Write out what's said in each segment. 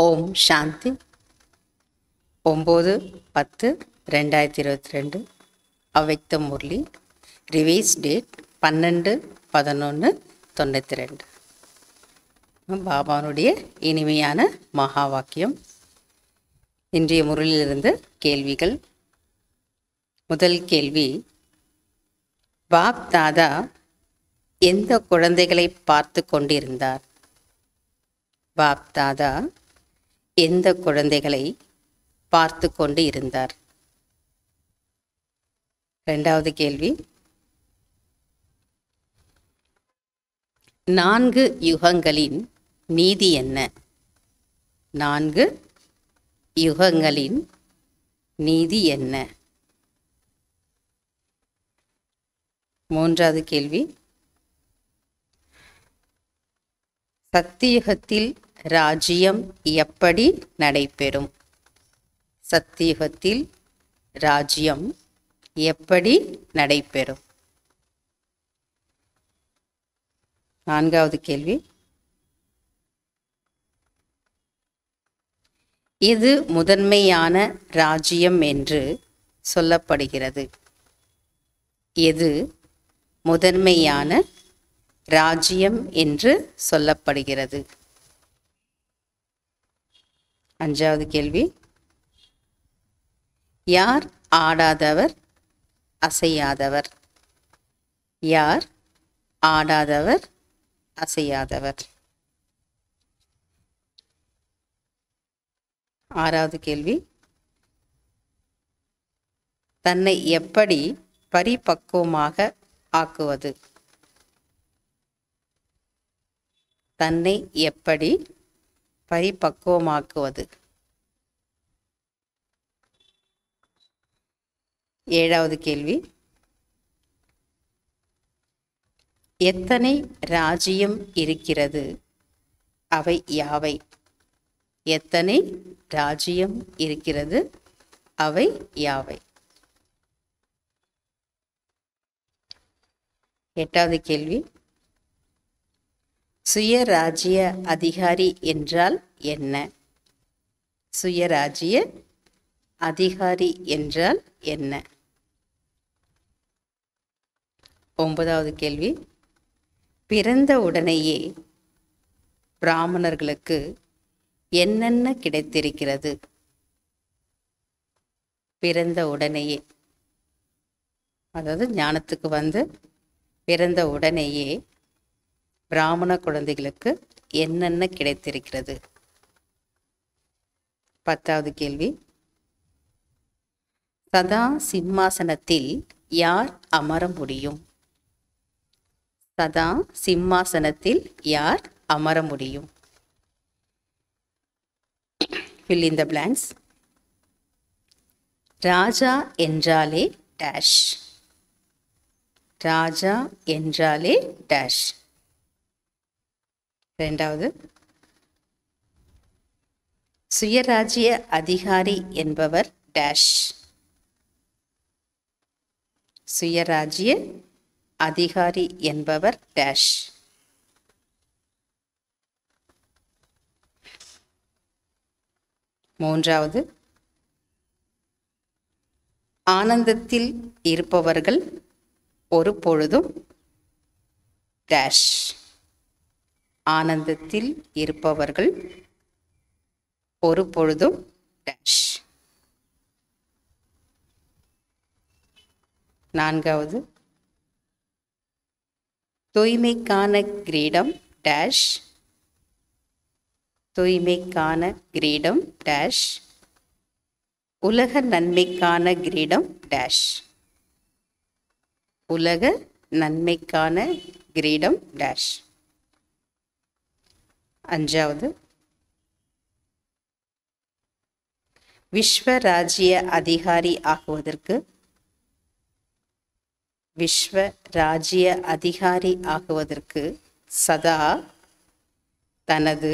ஓம் சாந்தி ஒம்பது பத்து ரெண்டாயிரத்தி இருபத்தி ரெண்டு அவ்வக்த முரளி ரிவைஸ் டேட் பன்னெண்டு பதினொன்று தொண்ணூற்றி ரெண்டு பாபானுடைய இனிமையான மகா வாக்கியம் இன்றைய முரளிலிருந்து கேள்விகள் முதல் கேள்வி பாப் தாதா எந்த குழந்தைகளை பார்த்து கொண்டிருந்தார் பாப் தாதா எந்த குழந்தைகளை பார்த்து கொண்டு இருந்தார் ரெண்டாவது கேள்வி நான்கு யுகங்களின் நீதி என்ன நான்கு யுகங்களின் நீதி என்ன மூன்றாவது கேள்வி சத்தியுகத்தில் ராஜ்யம் எப்படி நடைபெறும் சத்தியுகத்தில் ராஜ்யம் எப்படி நடைபெறும் நான்காவது கேள்வி இது முதன்மையான ராஜ்யம் என்று சொல்லப்படுகிறது எது முதன்மையான ராஜ்யம் என்று சொல்லப்படுகிறது அஞ்சாவது கேள்வி யார் ஆடாதவர் அசையாதவர் யார் ஆடாதவர் அசையாதவர் ஆறாவது கேள்வி தன்னை எப்படி பரிபக்குவமாக ஆக்குவது தன்னை எப்படி பரிபக்குவமாக்குவது ஏழாவது கேள்வி எத்தனை ராஜ்யம் இருக்கிறது அவை யாவை எத்தனை ராஜ்யம் இருக்கிறது அவை யாவை எட்டாவது கேள்வி சுயராஜ்ய அதிகாரி என்றால் என்ன சுயராஜ்ய அதிகாரி என்றால் என்ன ஒன்பதாவது கேள்வி பிறந்த உடனேயே பிராமணர்களுக்கு என்னென்ன கிடைத்திருக்கிறது பிறந்த உடனேயே அதாவது ஞானத்துக்கு வந்து பிறந்த உடனேயே பிராமண குழந்தைகளுக்கு என்னென்ன கிடைத்திருக்கிறது பத்தாவது கேள்வி சதா சிம்மாசனத்தில் யார் அமர முடியும் சதா சிம்மாசனத்தில் யார் அமர முடியும் fill in the blanks ராஜா என்றாலே டேஷ் ராஜா என்றாலே டேஷ் ரெண்டாவது சுயராஜ்ய அதிகாரி என்பவர் டேஷ் சுயராஜ்ய அதிகாரி என்பவர் டேஷ் மூன்றாவது ஆனந்தத்தில் இருப்பவர்கள் ஒரு பொழுதும் டேஷ் ஆனந்தத்தில் இருப்பவர்கள் ஒரு பொழுதும் டேஷ் நான்காவது தூய்மைக்கான கிரீடம் டேஷ் தூய்மைக்கான கிரீடம் டேஷ் உலக நன்மைக்கான கிரீடம் டேஷ் உலக நன்மைக்கான கிரீடம் டேஷ் அஞ்சாவது விஸ்வராஜ்ய அதிகாரி ஆகுவதற்கு விஸ்வ ராஜ்ய அதிகாரி ஆகுவதற்கு சதா தனது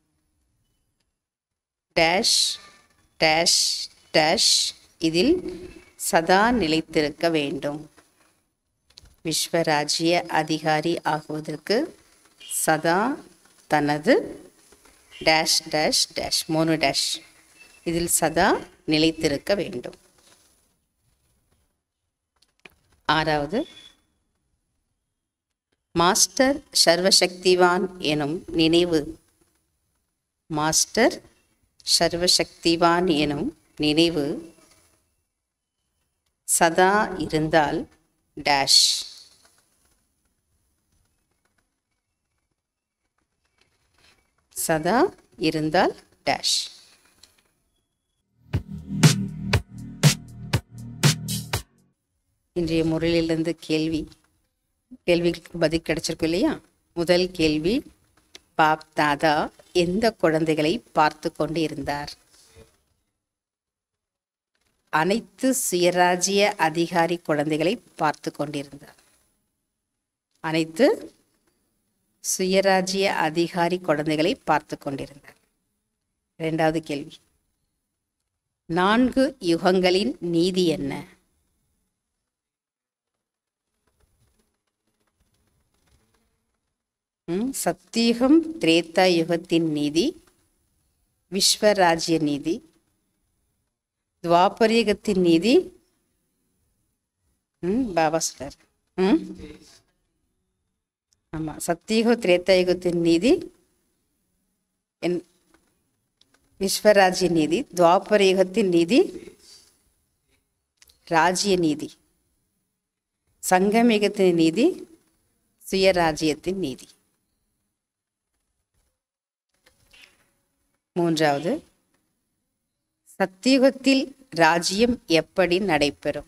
டேஷ் டேஷ் டேஷ் இதில் சதா நிலைத்திருக்க வேண்டும் விஸ்வராஜ்ய அதிகாரி ஆகுவதற்கு சதா தனது டேஷ் டேஷ் டேஷ் மூணு டேஷ் இதில் சதா நிலைத்திருக்க வேண்டும் ஆறாவது மாஸ்டர் சர்வசக்திவான் எனும் நினைவு மாஸ்டர் சர்வசக்திவான் எனும் நினைவு சதா இருந்தால் டேஷ் சதா இருந்தால் டேஷ் இன்றைய முறையிலிருந்து கேள்வி கேள்விகளுக்கு பதில் கிடைச்சிருக்கும் இல்லையா முதல் கேள்வி பாப் தாதா எந்த குழந்தைகளை பார்த்து கொண்டு இருந்தார் அனைத்து சுயராஜ்ய அதிகாரி குழந்தைகளை பார்த்து கொண்டிருந்தார் அனைத்து சுயராஜ்ய அதிகாரி குழந்தைகளை பார்த்து கொண்டிருந்தார் இரண்டாவது கேள்வி நான்கு யுகங்களின் நீதி என்ன ம், சத்தியுகம் திரேதா யுகத்தின் நீதி விஸ்வராஜ்ய நீதி துவாபரயுகத்தின் நீதி ம் பாபா சொல்றார் ம் ஆமாம் சத்தியுக திரேதாயுகத்தின் நீதி என் விஸ்வராஜ்ய நீதி துவாபரயுகத்தின் நீதி ராஜ்ய நீதி சங்கமிகத்தின் நீதி சுயராஜ்யத்தின் நீதி மூன்றாவது சத்தியுகத்தில் ராஜ்யம் எப்படி நடைபெறும்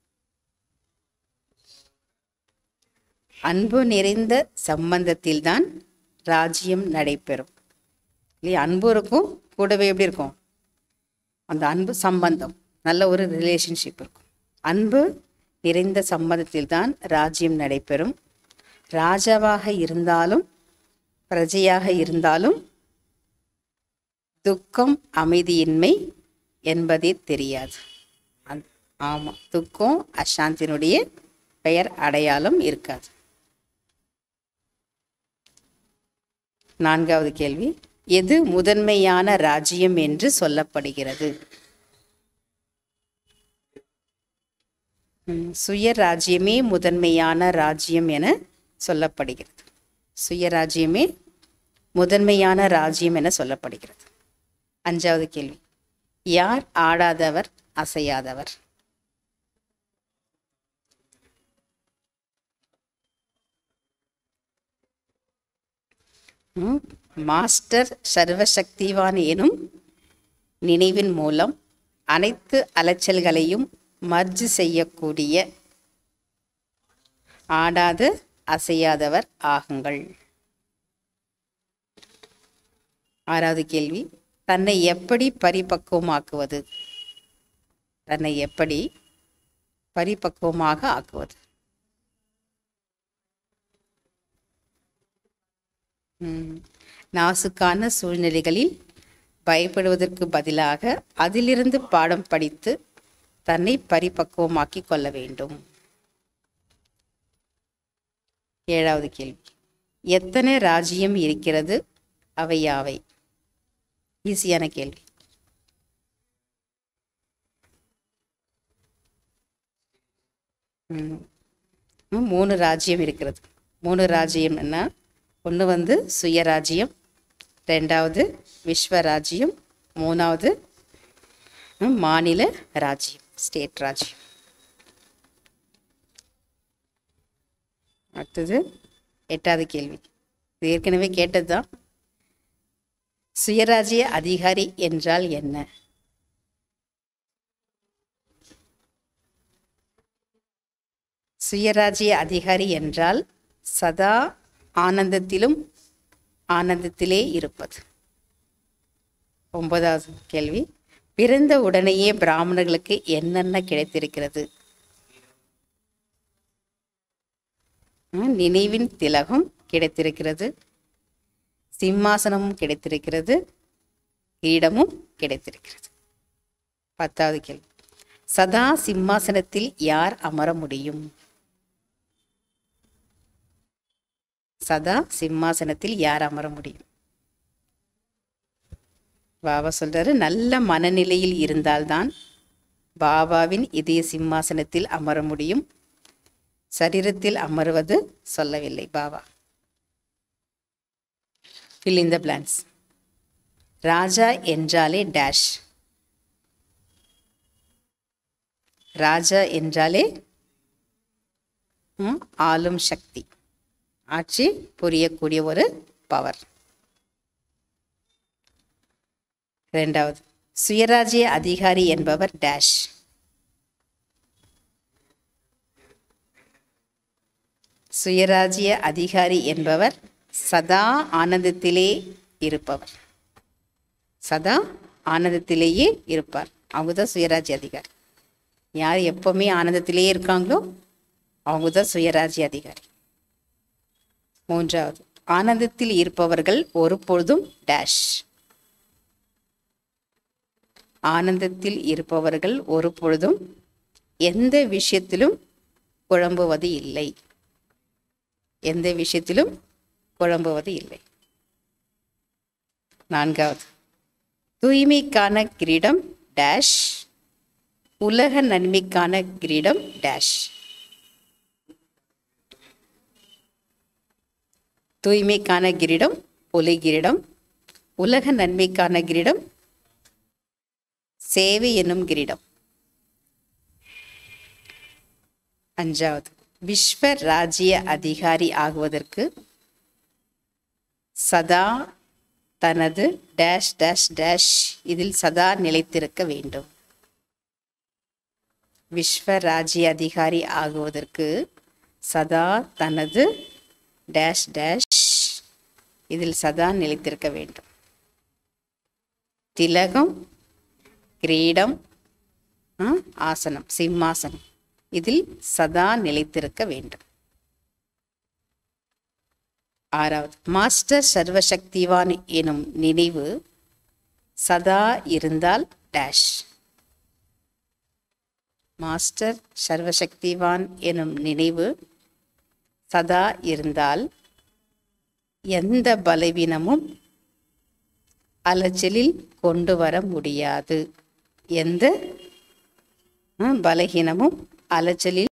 அன்பு நிறைந்த சம்பந்தத்தில்தான் ராஜ்யம் நடைபெறும் இல்லையா அன்பு இருக்கும் கூடவே எப்படி இருக்கும் அந்த அன்பு சம்பந்தம் நல்ல ஒரு ரிலேஷன்ஷிப் இருக்கும் அன்பு நிறைந்த சம்பந்தத்தில்தான் ராஜ்யம் நடைபெறும் ராஜாவாக இருந்தாலும் பிரஜையாக இருந்தாலும் துக்கம் அமைதியின்மை என்பதே தெரியாது அந்- ஆமாம் துக்கம் அசாந்தினுடைய பெயர் அடையாளம் இருக்காது நான்காவது கேள்வி எது முதன்மையான ராஜ்யம் என்று சொல்லப்படுகிறது ம், சுயராஜ்யமே முதன்மையான ராஜ்யம் என சொல்லப்படுகிறது சுயராஜ்யமே முதன்மையான ராஜ்யம் என சொல்லப்படுகிறது அஞ்சாவது கேள்வி யார் ஆடாதவர் அசையாதவர் ம், மாஸ்டர் சர்வசக்திவான் எனும் நினைவின் மூலம் அனைத்து அலைச்சல்களையும் மர்ஜ் செய்யக்கூடிய ஆடாது அசையாதவர் ஆகுங்கள் ஆறாவது கேள்வி தன்னை எப்படி பரிபக்குவமாக்குவது தன்னை எப்படி பரிபக்குவமாக ஆக்குவது ம். நாசுக்கான சூழ்நிலைகளில் பயப்படுவதற்கு பதிலாக அதிலிருந்து பாடம் படித்து தன்னை பரிபக்குவமாக்கிக் கொள்ள வேண்டும் ஏழாவது கேள்வி எத்தனை ராஜ்யம் இருக்கிறது அவை யாவை ஈஸியான கேள்வி ம். ம், மூணு ராஜ்யம் இருக்கிறது மூணு ராஜ்யம் என்ன ஒன்று வந்து சுயராஜ்யம் ரெண்டாவது விஸ்வராஜ்யம் மூணாவது ம், மாநில ராஜ்யம் ஸ்டேட் ராஜ்யம் அடுத்தது எட்டாவது கேள்வி இது ஏற்கனவே கேட்டது தான் சுயராஜ்ய அதிகாரி என்றால் என்ன சுயராஜ்ய அதிகாரி என்றால் சதா ஆனந்தத்திலும் ஆனந்தத்திலே இருப்பது ஒன்பதாவது கேள்வி பிறந்த உடனேயே பிராமணர்களுக்கு என்னென்ன கிடைத்திருக்கிறது ம், நினைவின் திலகம் கிடைத்திருக்கிறது சிம்மாசனமும் கிடைத்திருக்கிறது கிரீடமும் கிடைத்திருக்கிறது பத்தாவது கேள்வி சதா சிம்மாசனத்தில் யார் அமர முடியும் சதா சிம்மாசனத்தில் யார் அமர முடியும் பாபா சொல்றாரு நல்ல மனநிலையில் இருந்தால்தான் பாபாவின் இதய சிம்மாசனத்தில் அமர முடியும் சரீரத்தில் அமருவது சொல்லவில்லை Baba fill in the blanks ராஜா என்றாலே டேஷ் ராஜா என்றாலே ம், ஆளும் சக்தி ஆட்சி புரியக்கூடிய ஒரு பவர் ரெண்டாவது சுயராஜ்ய அதிகாரி என்பவர் டேஷ் சுயராஜ்ய அதிகாரி என்பவர் சதா ஆனந்தத்திலே இருப்பவர் சதா ஆனந்தத்திலேயே இருப்பார் அவங்க தான் சுயராஜ்ய அதிகாரி யார் எப்பவுமே ஆனந்தத்திலேயே இருக்காங்களோ அவங்க தான் சுயராஜ்ய அதிகாரி மூன்றாவது ஆனந்தத்தில் இருப்பவர்கள் ஒருபொழுதும் டேஷ் ஆனந்தத்தில் இருப்பவர்கள் ஒருபொழுதும் எந்த விஷயத்திலும் குழம்புவது இல்லை எந்த விஷயத்திலும் குழம்புவது இல்லை நான்காவது தூய்மைக்கான கிரீடம் டேஷ் உலக நன்மைக்கான கிரீடம் டேஷ் தூய்மைக்கான கிரீடம் ஒலி கிரீடம் உலக நன்மைக்கான கிரீடம் சேவை என்னும் கிரீடம் அஞ்சாவது விஸ்வ ராஜ்ய அதிகாரி ஆகுவதற்கு சதா தனது டேஷ் டேஷ் டேஷ் இதில் சதா நிலைத்திருக்க வேண்டும் விஸ்வ ராஜ்ய அதிகாரி ஆகுவதற்கு சதா தனது டேஷ் டேஷ் இதில் சதா நிலைத்திருக்க வேண்டும் திலகம் கிரீடம் ஆ, ஆசனம் சிம்மாசனம் இதில் சதா நிலைத்திருக்க வேண்டும் ஆறாவது மாஸ்டர் சர்வசக்திவான் எனும் நினைவு சதா இருந்தால் டேஷ் மாஸ்டர் சர்வசக்திவான் எனும் நினைவு சதா இருந்தால் எந்த பலவீனமும் அலைச்சலில் கொண்டு வர முடியாது எந்த அஹ், பலகீனமும் அலைச்சலில்